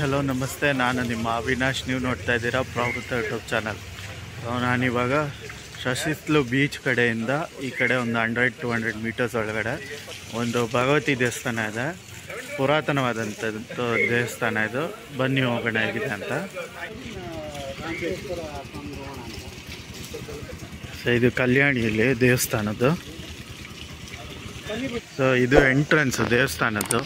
Hello ನಮಸ್ತೆ ನಾನು ನಿಮ್ಮ ಅವಿನಾಶ್ ನೀವು ನೋಡ್ತಾ ಇದ್ದೀರಾ ಪ್ರಾವೃತ್ತ ಯೂಟ್ಯೂಬ್ ಚಾನಲ್ ನಾನಿವಾಗ ಶಶಿಸ್ಲು ಬೀಚ್ ಕಡೆಯಿಂದ ಈ ಕಡೆ ಒಂದು ಹಂಡ್ರೆಡ್ ಟು ಹಂಡ್ರೆಡ್ ಮೀಟರ್ಸ್ ಒಳಗಡೆ ಒಂದು ಭಗವತಿ ದೇವಸ್ಥಾನ ಇದೆ ಪುರಾತನವಾದಂಥದ್ದು ದೇವಸ್ಥಾನ ಇದು ಬನ್ನಿ ಹೋಗೋಣ ಹೇಗಿದೆ ಅಂತ ಸೊ ಇದು ಕಲ್ಯಾಣಿಯಲ್ಲಿ ದೇವಸ್ಥಾನದ್ದು ಸೊ ಇದು ಎಂಟ್ರೆನ್ಸ್ ದೇವಸ್ಥಾನದ್ದು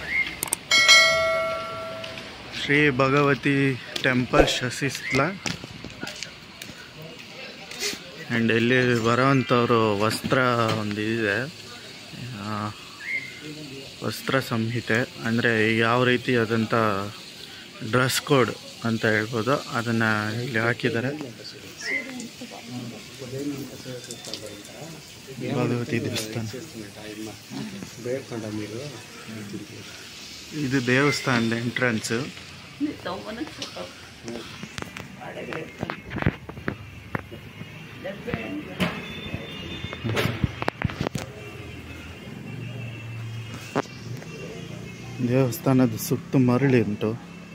ಶ್ರೀ ಭಗವತಿ ಟೆಂಪಲ್ ಶಶಿಸ್ಲ ಆ್ಯಂಡ್ ಇಲ್ಲಿ ಬರೋವಂಥವ್ರು ವಸ್ತ್ರ ಒಂದು ಇದೆ ಆ, ವಸ್ತ್ರ ಸಂಹಿತೆ ಅಂದರೆ ಯಾವ ರೀತಿ ಆದಂಥ ಡ್ರೆಸ್ ಕೋಡ್ ಅಂತ ಹೇಳ್ಬೋದು ಅದನ್ನು ಇಲ್ಲಿ ಹಾಕಿದ್ದಾರೆ ಭಗವತಿ ದೇವಸ್ಥಾನ ಇದು ದೇವಸ್ಥಾನದ ಎಂಟ್ರೆನ್ಸು ದೇವಸ್ಥಾನದ ಸುತ್ತು ಮರಳಿ ಉಂಟು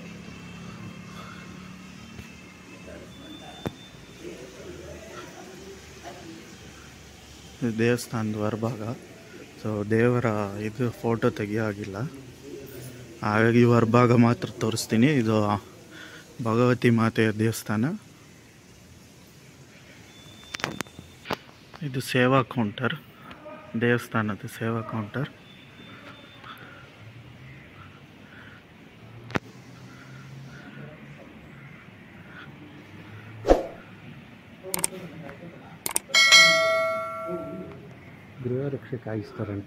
ಇದು ದೇವಸ್ಥಾನದ ಹೊರಭಾಗ ಸೊ ದೇವರ ಇದು ಫೋಟೋ ತೆಗಿಯೋ ಆಗಿಲ್ಲ ಹಾಗಾಗಿ ಹೊರಭಾಗ ಮಾತ್ರ ತೋರಿಸ್ತೀನಿ ಇದು ಭಗವತಿ ಮಾತೆಯ ದೇವಸ್ಥಾನ ಇದು ಸೇವಾ ಕೌಂಟರ್ ದೇವಸ್ಥಾನದ ಸೇವಾ ಕೌಂಟರ್ గృహ రక్షక ఇస్తారంట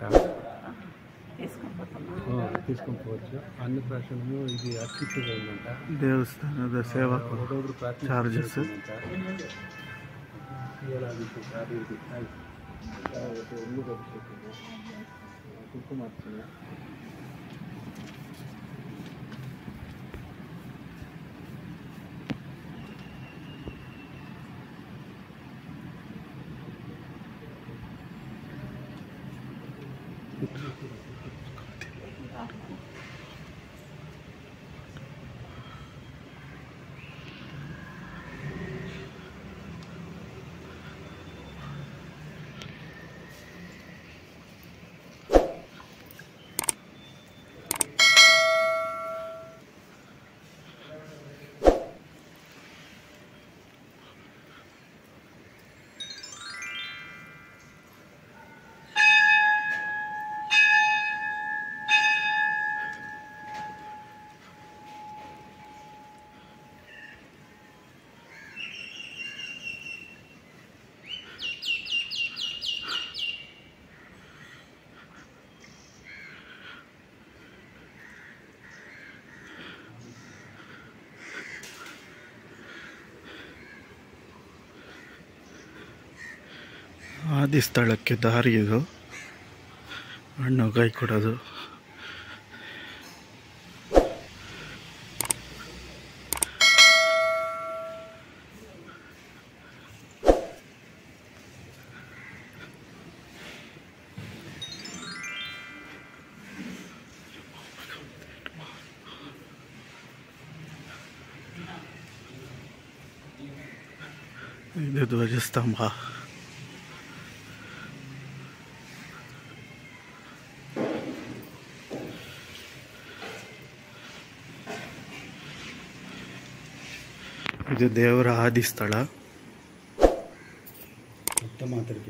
తీసుకోవచ్చు అన్నప్రాశనము ఇది అత్యుత్తగా ఉందంట ದೇವಸ್ಥಾನದ ಸೇವಾ ఒకడొకడు ప్రార్థన ಚಾರ್ಜಸ್ చేస్తుందంట. ఇవాళ సారి ఇది హాయ్. ఒకటి ఒళ్ళు అభిషేకము కుంకుమార్చన ಆದಿ ಸ್ಥಳಕ್ಕೆ ದಾರಿ ಇದು ಹಣ್ಣು ಕೈ ಕೊಡೋದು ಇದು ಧ್ವಜಸ್ತಂಭ ಇದು ದೇವರ ಆದಿ ಸ್ಥಳ మొత్తం మాత్రమే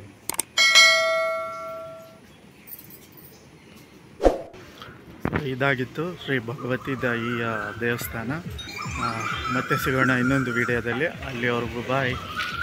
ಇದಾಗಿತ್ತು ಶ್ರೀ ಭಗವತಿ ತಾಯಿಯ ದೇವಸ್ಥಾನ ಆ, ಮತ್ತೆ ಸಿಗೋಣ ಇನ್ನೊಂದು ವಿಡಿಯೋದಲ್ಲಿ ಅಲ್ಲಿವರೆಗೂ ಬಾಯ್